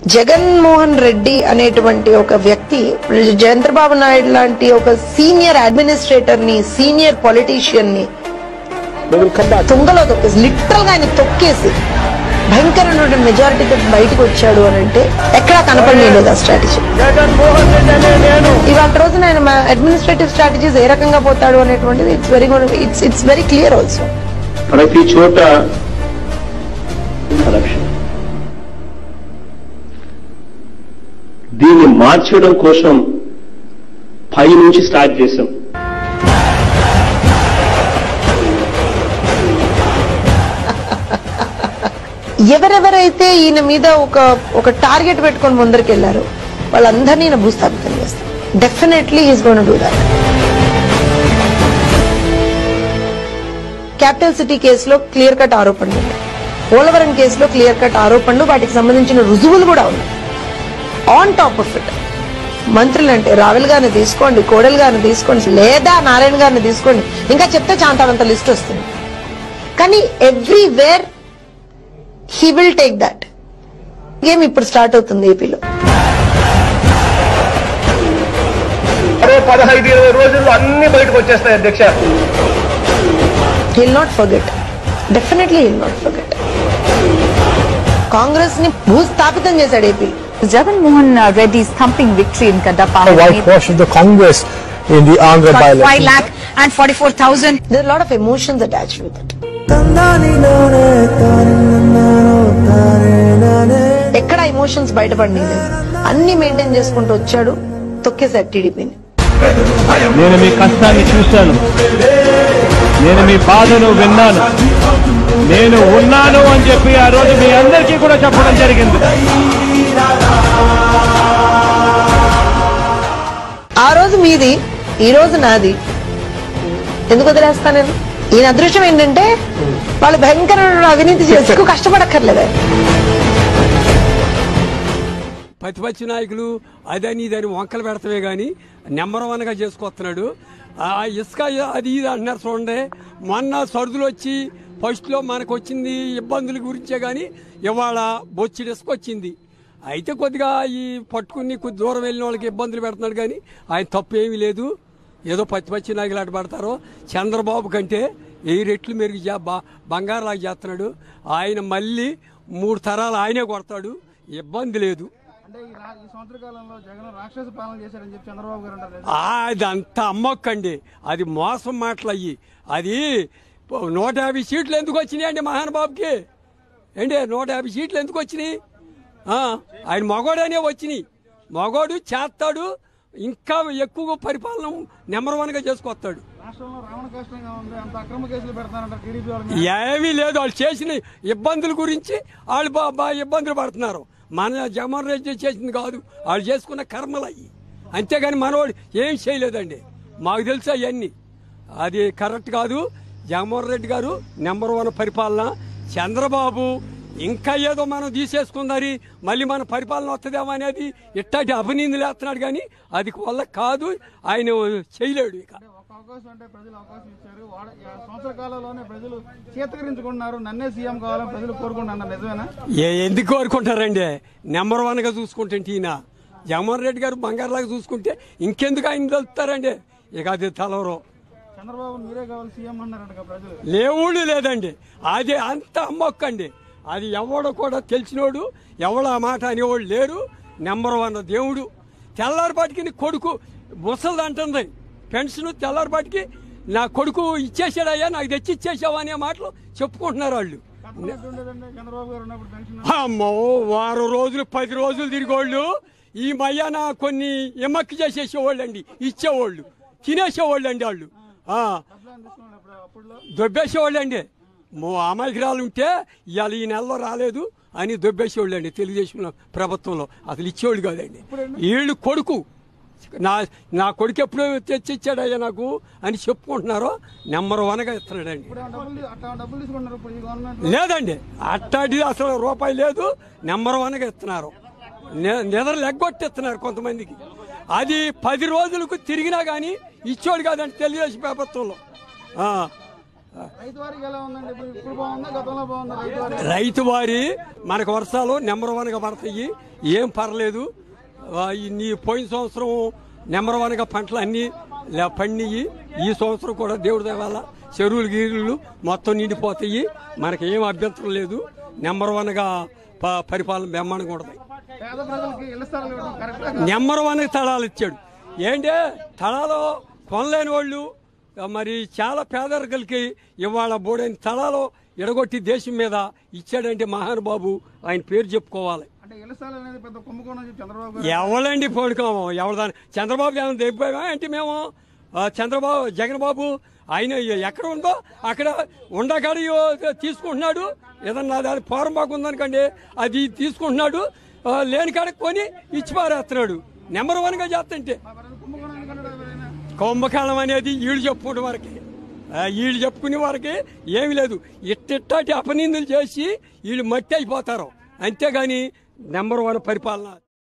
జగన్మోహన్ రెడ్డి అనేటువంటి ఒక వ్యక్తి చంద్రబాబు నాయుడు లాంటి ఒక సీనియర్ అడ్మినిస్ట్రేటర్ ని సీనియర్ పొలిటీషియన్ ని తుంగలో తొక్కేసి లిటరల్ గా ఆయన తొక్కేసి భయంకరమైన మెజారిటీతో బయటకు వచ్చాడు అని అంటే ఎక్కడా కనపడలేదు ఆ స్ట్రాటజీ ఇవాళ రోజున ఆయన అడ్మినిస్ట్రేటివ్ స్ట్రాటజీస్ ఏ రకంగా పోతాడు అనేటువంటిది it's very it's it's very clear also ప్రతి చోట కరప్షన్ దీన్ని మార్చడం కోసం పై నుంచి స్టార్ట్ చేశాం ఎవరెవరైతే ఈయన మీద ఒక ఒక టార్గెట్ పెట్టుకొని ముందరికెళ్లారో వాళ్ళందరినీ ఈయన భూస్థాపితం చేస్తారు definitely is gonna do that capital city కేసులో క్లియర్ కట్ ఆరోపణలు ఉన్నాయి. పోలవరం కేసులో క్లియర్ కట్ ఆరోపణలు వాటికి సంబంధించిన రుజువులు కూడా ఉన్నాయి ఆన్ టాప్ ఆఫ్ ఇట్ మంత్రులు అంటే రావెల్ గారిని తీసుకోండి కోడెల్ గారిని తీసుకోండి లేదా నారాయణ గారిని తీసుకోండి ఇంకా చెప్తే చాంతాడంత లిస్ట్ వస్తుంది కానీ everywhere he will take that game ఇప్పుడు స్టార్ట్ అవుతుంది ఏపీలో మరో పదహైదు ఇరవై రోజుల్లో అన్ని బయటకు వచ్చేస్తాయి అధ్యక్ష he'll not forget definitely he'll not forget Congress ని భూస్థాపితం చేశాడు ఏపీలో Jagan Mohan uh, Reddy's thumping victory in Kadapa the has made whitewash of the Congress in the Andhra about 5 by-election. lakh and 44,000 there are a lot of emotions attached with it ఎక్కడ emotions బయటపడలేదు అన్ని maintain చేసుకుంటూ వచ్చాడు తొక్కేశాడు టీడీపీని నేను మీ కష్టాన్ని చూశాను నేను మీ బాధను విన్నాను నేను ఉన్నాను అని చెప్పి ఆ రోజు మీ అందరికీ కూడా చెప్పడం జరిగింది ఆ రోజు మీది ఈ రోజు నాది ఎందుకు వదిలేస్తా నేను ఈయన అదృష్టం ఏంటంటే వాళ్ళు భయంకరమైన అవినీతి చేసుకు కష్టపడక్కర్లేదు ప్రతిపక్ష నాయకులు అదని ఇదని వంకలు పెడతామే గాని నెంబర్ వన్ గా చేసుకొస్తున్నాడు ఆ ఇసుక అది ఇది అంటున్నారు చూడండి మొన్న సరుదులు వచ్చి ఫస్ట్ లో మనకు వచ్చింది ఇబ్బందుల గురించే గాని ఇవాళ బొచ్చి ఇసుక వచ్చింది అయితే కొద్దిగా ఈ పట్టుకుని కొద్ది దూరం వెళ్ళిన వాళ్ళకి ఇబ్బందులు పెడుతున్నాడు కానీ ఆయన తప్పు ఏమీ లేదు ఏదో ప్రతిపక్ష నాయకులు అటు పడతారో చంద్రబాబు కంటే ఏ రెట్లు మెరుగు చే- బ- బంగారులాగా చేస్తున్నాడు ఆయన మళ్ళీ మూడు తరాలు ఆయనే కొడతాడు ఇబ్బంది లేదు అంటే ఈ రా- ఈ సంవత్సర కాలంలో జగన్ రాక్షస పాలన చేశారని చెప్పి చంద్రబాబు గారు అంటారు ఆ, అదంతా అమ్మొక్కండి అది మోసం మాటలు అయ్యి అది నూట యాభై సీట్లు ఎందుకు వచ్చినాయి అండి మహానుబాబుకి ఏంటి నూట యాభై సీట్లు ఎందుకు వచ్చినాయి ఆ, ఆయన మగోడనే వచ్చినాయి మగోడు చేస్తాడు ఇంకా ఎక్కువ పరిపాలన నెంబర్ వన్ గా చేసుకొస్తాడు రాష్ట్రంలో రావణ కష్టంగా ఉంది అంత అక్రమ కేసులు పెడతారంటారు టీడీపీ వాళ్ళ మీద. ఏమీ లేదు వాళ్ళు చేసిన ఇబ్బందుల గురించి వాళ్ళు బా బాగా ఇబ్బందులు పడుతున్నారు మన జగన్మోహన్ రెడ్డి చేసింది కాదు వాళ్ళు చేసుకున్న కర్మలు అయ్యి అంతేగాని మనవాడు ఏం చేయలేదండి మాకు తెలుసు అవన్నీ అది కరెక్ట్ కాదు జగన్మోహన్ రెడ్డి గారు నెంబర్ వన్ పరిపాలన చంద్రబాబు ఇంకా ఏదో మనం తీసేసుకుందని మళ్ళీ మన పరిపాలన వస్తుందేమో అనేది ఇట్టాటి అభినందనలు వేస్తున్నాడు కానీ అది వల్ల కాదు ఆయన చేయలేడు ఇక అంటే ఒక అవకాశం అంటే ప్రజలు అవకాశం ఇచ్చారు వాడ ఈ సంవత్సర కాలంలోనే ప్రజలు చేతకరించుకుంటున్నారు నన్నే సీఎం కావాలని ప్రజలు కోరుకుంటున్నారు నిజమేనా ఏ ఎందుకు కోరుకుంటారండి నెంబర్ వన్ గా చూసుకుంటే ఈయన జగన్మోహన్ రెడ్డి గారు బంగారులాగా చూసుకుంటే ఇంకెందుకు ఆయన తెలుస్తారండి ఇక అది తలవరు చంద్రబాబు మీరే కావాలి సీఎం అన్నారంట ప్రజలు లేవుడు లేదండి అది అంత అమ్మొక్కండి అది ఎవడు కూడా తెలిసినోడు ఎవడు ఆ మాట అనేవాడు లేరు నెంబర్ వన్ దేవుడు తెల్లారిపాటికి నీ కొడుకు ముసలిది అంటుంది పెన్షన్ తెల్లారిపాటికి నా కొడుకు ఇచ్చేసాడయ్యా నాకు తెచ్చి ఇచ్చేసావా అనే మాటలు చెప్పుకుంటున్నారు వాళ్ళు ఎట్లా ఉండేదండి చంద్రబాబు గారు ఉన్నప్పుడు పెన్షన్ అమ్మో వారం రోజులు పది రోజులు తిరిగోళ్ళు ఈ మయ్యాన కొన్ని ఎమ్మక్కి చేసేసేవాళ్ళు అండి ఇచ్చేవాళ్ళు తినేసేవాళ్ళు అండి వాళ్ళు ఆ, ప్లాన్ తీసుకున్నాడు అప్పుడు అప్పుడులో దొబ్బేసేవాళ్ళు అండి మో అమాయకురాలు ఉంటే ఇవాళ ఈ నెలలో రాలేదు అని దొబ్బేసేవాళ్ళు అండి తెలుగుదేశం ప్రభుత్వంలో అసలు ఇచ్చేవాళ్ళు కాదండి వీళ్ళు కొడుకు నా నా కొడుకు ఎప్పుడు తెచ్చి ఇచ్చాడయ్యా నాకు అని చెప్పుకుంటున్నారో నెంబర్ వన్గా ఇస్తున్నాడండి ఇప్పుడు ఏమైనా డబ్బులు అట్లా డబ్బులు తీసుకుంటున్నారు ఇప్పుడు ఈ గవర్నమెంట్ లేదండి అట్టాడి అసలు రూపాయి లేదు నెంబర్ వన్గా ఇస్తున్నారు నె- నిద్ర లెగ్గొట్టిస్తున్నారు కొంతమందికి అది పది రోజులకు తిరిగినా కానీ ఇచ్చోడు కాదండి తెలుగుదేశం ప్రభుత్వంలో ఆ, రైతు వారికి ఎలా ఉందండి ఇప్పుడు ఇప్పుడు బాగుందా గతంలో బాగుందా రైతు వారికి రైతు వారి మనకు వర్షాలు నెంబర్ వన్గా పడతాయి ఏం పర్లేదు ఆ, ఈ నీ పోయిన సంవత్సరం నెంబర్ వన్గా పంటలు అన్నీ లే- పండియి ఈ సంవత్సరం కూడా దేవుడి దయ వల్ల చెరువులు గీరులు మొత్తం నిండిపోతాయి మనకి ఏం అభ్యంతరం లేదు నెంబర్ వన్గా ప- పరిపాలన బ్రహ్మాండంగా ఉంటుంది పేద ప్రజలకి ఇళ్ల స్థలాలు ఇవ్వడం కరెక్ట్ నెంబర్ వన్ తళాలు ఇచ్చాడు ఏంటే తళాలు కొనలేని వాళ్ళు ఆ, మరి చాలా పేదరికలకి ఇవాళ బోడైన తళాలు ఎడగొట్టి దేశం మీద ఇచ్చాడంటే మహానుబాబు ఆయన పేరు చెప్పుకోవాలి అంటే ఇళ్ల స్థలాలు అనేది పెద్ద కుంభకోణం అని చెప్పి చంద్రబాబు గారు ఎవరండి పోడుకోము ఎవరిదాని చంద్రబాబు ఏమైనా తెగిపోయామా అంటే మేము ఆ, చంద్రబాబు జగన్ బాబు ఆయన ఎక్కడ ఉందో అక్కడ ఉండగాడి తీసుకుంటున్నాడు ఏదన్నా దాని ఫారం బాగా ఉందనుకోండి అది తీసుకుంటున్నాడు ఆ, లేని కాడ కొని ఇచ్చి పారేస్తున్నాడు నెంబర్ వన్గా చేస్తుంటే మరి కుంభకోణం ఎందుకంటే ఎవరైనా కుంభకాలం అనేది వీళ్ళు చెప్పుకునే వరకే ఆ, వీళ్ళు చెప్పుకునే వరకే ఏమి లేదు ఇట్టిట్టాటి అపనిందులు చేసి వీళ్ళు మట్టి అయిపోతారు అంతేగాని నెంబర్ వన్ పరిపాలన